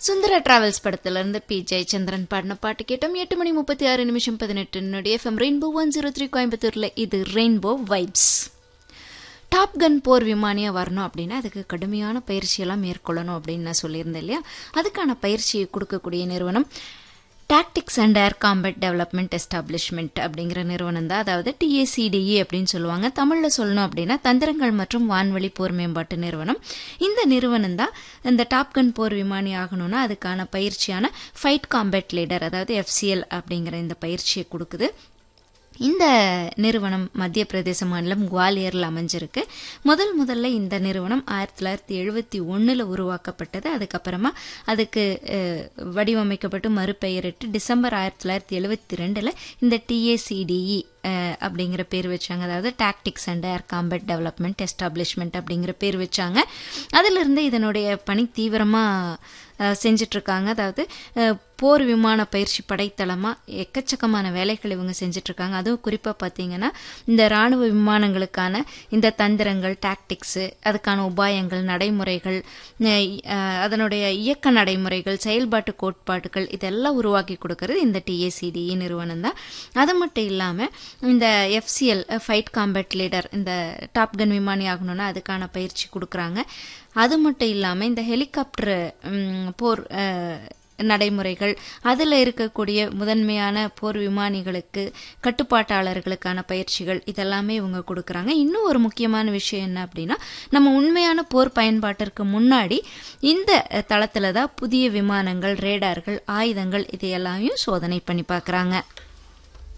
சுந்தர travels படத்துல இருந்து B Jayachandran பாடின பாட்டு கேட்டோம் எட்டு மணி முப்பத்தி ஆறு நிமிஷம் பதினெட்டு நொடி FM rainbow one zero three கோயம்புத்தூர்ல இது ரெயின்போ வைப்ஸ் டாப் கன் போர் விமானியா வரணும் அப்படின்னா அதுக்கு கடுமையான பயிற்சியெல்லாம் மேற்கொள்ளணும் அப்படின்னு நான் சொல்லியிருந்தேன் இல்லையா அதுக்கான பயிற்சியை கொடுக்கக்கூடிய நிறுவனம் tactics and air combat development establishment அப்படிங்கிற நிறுவனம் தான் அதாவது டிஏசிடிஇ அப்படின்னு சொல்லுவாங்க தமிழில் சொல்லணும் அப்படின்னா தந்திரங்கள் மற்றும் வான்வழி போர் மேம்பாட்டு நிறுவனம் இந்த நிறுவனம் தான் இந்த டாப்கன் போர் விமானி ஆகணும்னா அதுக்கான பயிற்சியான ஃபைட் காம்பேட் லீடர் அதாவது எஃப்சிஎல் அப்படிங்கிற இந்த பயிற்சியை கொடுக்குது இந்த நிறுவனம் மத்திய பிரதேச மாநிலம் குவாலியரில் அமைஞ்சிருக்கு முதல் முதல்ல இந்த நிறுவனம் ஆயிரத்தி தொள்ளாயிரத்தி எழுபத்தி ஒன்றில் உருவாக்கப்பட்டது அதுக்கப்புறமா அதுக்கு அஹ், வடிவமைக்கப்பட்டு மறுபெயரிட்டு டிசம்பர் ஆயிரத்தி தொள்ளாயிரத்தி எழுபத்தி ரெண்டில் இந்த டிஏசிடிஇ அப்படிங்கிற பேர் வச்சாங்க அதாவது tactics and air combat development establishment அப்படிங்கிற பேர் வச்சாங்க அதிலிருந்து இதனுடைய பணி தீவிரமாக செஞ்சிட்டு இருக்காங்க அதாவது அஹ், போர் விமான பயிற்சி படைத்தளமா எக்கச்சக்கமான வேலைகள் இவங்க செஞ்சுட்டு இருக்காங்க அதுவும் குறிப்பா பாத்தீங்கன்னா இந்த ராணுவ விமானங்களுக்கான இந்த தந்திரங்கள் டாக்டிக்ஸ் அதுக்கான உபாயங்கள் நடைமுறைகள் அஹ், அஹ், அதனுடைய இயக்க நடைமுறைகள் செயல்பாட்டு கோட்பாடுகள் இதெல்லாம் உருவாக்கி கொடுக்கறது இந்த டிஏசிடிஇ நிறுவனம் தான் அது மட்டும் இல்லாம இந்த எஃப்சிஎல் ஃபைட் காம்பேட் லீடர் இந்த டாப் கன் விமானி ஆகணும்னா அதுக்கான பயிற்சி கொடுக்குறாங்க அது மட்டும் இல்லாம இந்த ஹெலிகாப்டர் ம், போர் அஹ், நடைமுறைகள் அதில் இருக்கக்கூடிய முதன்மையான போர் விமானிகளுக்கு கட்டுப்பாட்டாளர்களுக்கான பயிற்சிகள் இதெல்லாமே இவங்க கொடுக்குறாங்க இன்னும் ஒரு முக்கியமான விஷயம் என்ன அப்படின்னா நம்ம உண்மையான போர் பயன்பாட்டிற்கு முன்னாடி இந்த தளத்துல தான் புதிய விமானங்கள் ரேடார்கள் ஆயுதங்கள் இதையெல்லாமையும் சோதனை பண்ணி பார்க்குறாங்க